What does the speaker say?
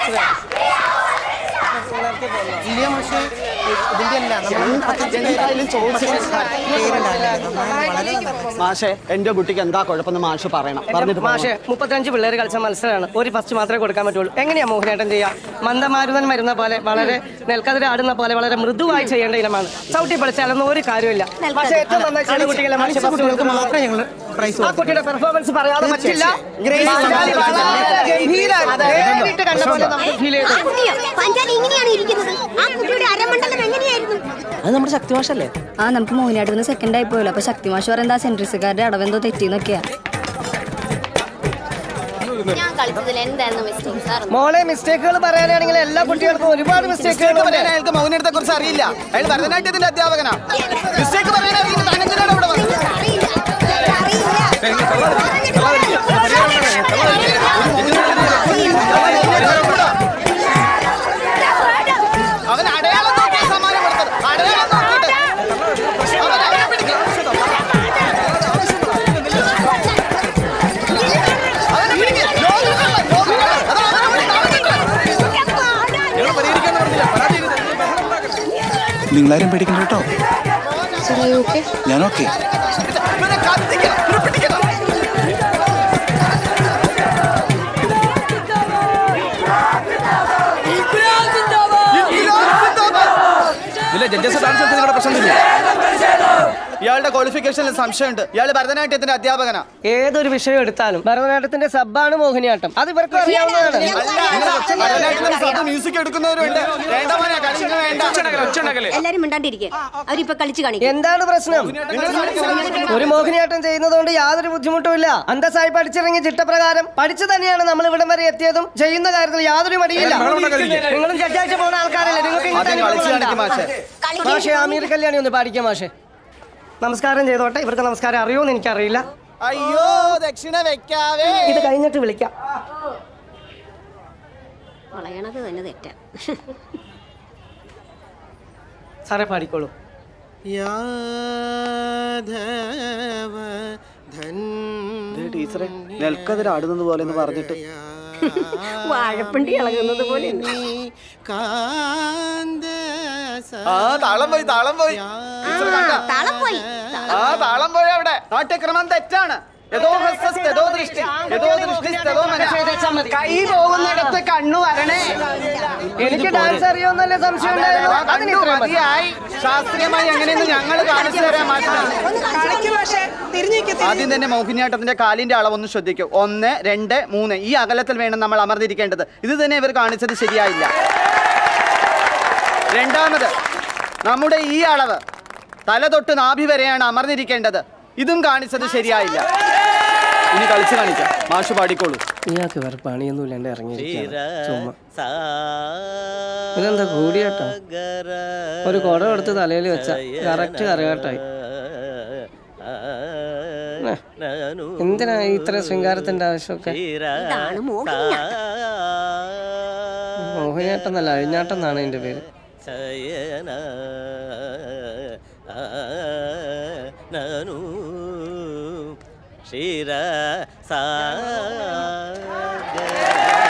ഇല്ല പക്ഷേ ഇതിന്റെ അല്ല മാഷെ എന്റെ കുട്ടിക്ക് എന്താ കുഴപ്പമെന്ന് മാഷ് പറയണം പറഞ്ഞിട്ട് മാഷെ മുപ്പത്തഞ്ച് പിള്ളേർ കളിച്ച മത്സരമാണ് ഒരു ഫസ്റ്റ് മാത്രമേ കൊടുക്കാൻ പറ്റുള്ളൂ എങ്ങനെയാ മോഹിനേട്ടൻ ചെയ്യാ മന്ദമാരുതൻ മരുന്ന പോലെ വളരെ നെൽക്കതിര ആടുന്ന പോലെ വളരെ മൃദുവായി ചെയ്യേണ്ട ഇനമാണ് ചവിട്ടി പഠിച്ചാലൊന്നും ഒരു കാര്യമില്ല പക്ഷേ ഏറ്റവും നന്നായി ചെയ്ത കുട്ടികളെ മാഷെ first കൊടുക്കും. മാത്രമേ ഞങ്ങൾ പ്രൈസ് ആ കുട്ടിയുടെ പെർഫോമൻസ് പറയാതെ പറ്റില്ല ഗ്രേസ് വളരെ ഗംഭീരം. നേരിട്ട് കണ്ട പോലെ നമുക്ക് ഫീൽ ചെയ്തു ആ കുട്ടിയോ പഞ്ചാരി ഇങ്ങനെയാണ് ഇരിക്കുന്നത് ആ കുട്ടിയുടെ അരമണ്ഡലം എങ്ങനെയായിരുന്നു അത് നമ്മുടെ ശക്തിമാഷല്ലേ ആ നമുക്ക് മോഹിനിയാട്ടത്തിന് സെക്കൻഡ് ആയി പോയല്ലോ അപ്പൊ ശക്തിമാഷ് പറയുന്നത് ആ സെൻട്രിസുകാരുടെ അടവെന്തോ തെറ്റിന്നൊക്കെയാ ഞാൻ കളിച്ചതിൽ എന്തായിരുന്നു മിസ്റ്റേക്ക് സാർ മോളെ മിസ്റ്റേക്കുകൾ പറയാനാണെങ്കിൽ എല്ലാ കുട്ടികൾക്കും ഒരുപാട് മിസ്റ്റേക്കുകൾ പറയാൻ അയാൾക്ക് മൗനത്തെ കുറിച്ച് അറിയില്ല അയാൾ ഭരതനാട്യത്തിന്റെ അധ്യാപകനാ മിസ്റ്റേക്ക് പറയാൻ അറിയില്ല താനെന്തിനാണ് ഇവിടെ വന്നത് അവൻ അടയാളം നോക്കി സമ്മാനം കൊടുത്തത് അടയാളം നോക്കിയിട്ട് അവൻ അവനെ പിടിക്ക്. അവനെ പിടിക്ക്. ലോകത്തുള്ള, ലോകത്തുള്ള. അതാ അവനെ പിടിക്ക്, അവനെ പിടിക്ക്. നിങ്ങളാരും പേടിക്കണ്ട കേട്ടോ ഞാൻ ഓക്കെ ഇവനെ കത്തിക്കണം ഇവനെ പിടിക്കണം ഇയാളുടെ ക്വാളിഫിക്കേഷനിൽ സംശയമുണ്ട് ഇയാൾ ഭരതനാട്യത്തിന്റെ അധ്യാപകനാ ഏതൊരു വിഷയം എടുത്താലും ഭരതനാട്യത്തിന്റെ സബ്ബാണ് മോഹിനിയാട്ടം അത് ഇവർക്ക് അറിയാവുന്നതാണ് ഭരതനാട്യത്തിന് സബ് മ്യൂസിക് എടുക്കുന്നവരുണ്ട് വേണ്ട മോനെ കളിക്കുന്ന വേണ്ട എല്ലാരും മിണ്ടാണ്ടിരിക്കുക അവരിപ്പൊ കളിച്ചു കാണിക്കും എന്താണ് പ്രശ്നം ഒരു മോഹിനിയാട്ടം ചെയ്യുന്നതുകൊണ്ട് യാതൊരു ബുദ്ധിമുട്ടുമില്ല അന്തസ്സായി പഠിച്ചിറങ്ങിയ ചിട്ടപ്രകാരം പഠിച്ചു തന്നെയാണ് നമ്മൾ ഇവിടം വരെ എത്തിയതും ചെയ്യുന്ന കാര്യത്തിൽ യാതൊരു മടിയില്ല നിങ്ങളും ജഡ്ജാഴ്ച പോകുന്ന ആൾക്കാരല്ലേ നിങ്ങൾക്ക് ഇങ്ങനത്തെ ആദ്യം കളിച്ച് കാണിക്കും മാഷെ അനുഭവം മാഷെ ആമീർ കല്യാണി ഒന്ന് പാടിക്കാം മാഷെ നമസ്കാരം ചെയ്തോട്ടെ ഇവർക്ക് നമസ്കാരം അറിയോന്ന് എനിക്കറിയില്ല അയ്യോ ദക്ഷിണ വെക്കാവേ ഇത് കഴിഞ്ഞിട്ട് വിളിക്കാം വളയണത് തന്നെ തെറ്റാ സാറേ പാടിക്കോളൂ ടീച്ചറെ നെൽക്കതിര ആടുന്നത് പോലെ എന്ന് പറഞ്ഞിട്ട് വാഴപ്പിണ്ടി ഇളകുന്നത് പോലെ ആ താളം പോയി താളം പോയി ടീച്ചർ കണ്ടോ? താളം പോയി ആ താളം പോയി അവിടെ നാട്യക്രമം തെറ്റാണ് യഥോ ഹ്രസ്വസ് തഥോ ദൃഷ്ടി യഥോ ദൃഷ്ടി തഥോ മനഃ. കൈ പോകുന്നിടത്ത് കണ്ണു വരണേ എനിക്ക് ഡാൻസ് അറിയോന്നല്ലേ സംശയം ഉണ്ടായിരുന്നു ആ, അതിന് കണ്ടു, ഇത്രയും മതി. മതിയായി ശാസ്ത്രീയമായി എങ്ങനെയെന്ന് ഞങ്ങൾ കാണിച്ചു തരാം മാഷിനെ. ആദ്യം തന്നെ മോഹിനിയാട്ടത്തിന്റെ കാലിന്റെ അളവൊന്ന് ശ്രദ്ധിക്കൂ ഒന്ന് രണ്ട് മൂന്ന് ഈ അകലത്തിൽ വേണം നമ്മൾ അമർന്നിരിക്കേണ്ടത് ഇത് തന്നെ ഇവർ കാണിച്ചത് ശരിയായില്ല രണ്ടാമത് നമ്മുടെ ഈ അളവ് തല തൊട്ട് നാഭി വരെയാണ് അമർന്നിരിക്കേണ്ടത് ഇതും കാണിച്ചത് ശരിയായില്ല ഇനി കളിച്ച് കാണിക്കാം മാഷ് പാടിക്കോളൂ ഇയാൾക്ക് വേറെ പണിയൊന്നും ഇല്ലാണ്ട് ഇറങ്ങിയിരിക്കുകയാണ് ചുമ്മാ ഇതെന്താ കൂടിയാട്ടോ ഒരു കുടം എടുത്ത് തലയിൽ വെച്ച കറക്റ്റ് കറിയാട്ടായി എന്തിനാ ഈ ഇത്ര ശൃംഗാരത്തിന്റെ ആവശ്യമൊക്കെ ഇതാണ് മോഹിനിയാട്ടം മോഹിനിയാട്ടം എന്നല്ല അഴിഞ്ഞാട്ടം എന്നാണ് എന്റെ പേര് ക്ഷീര സാഗര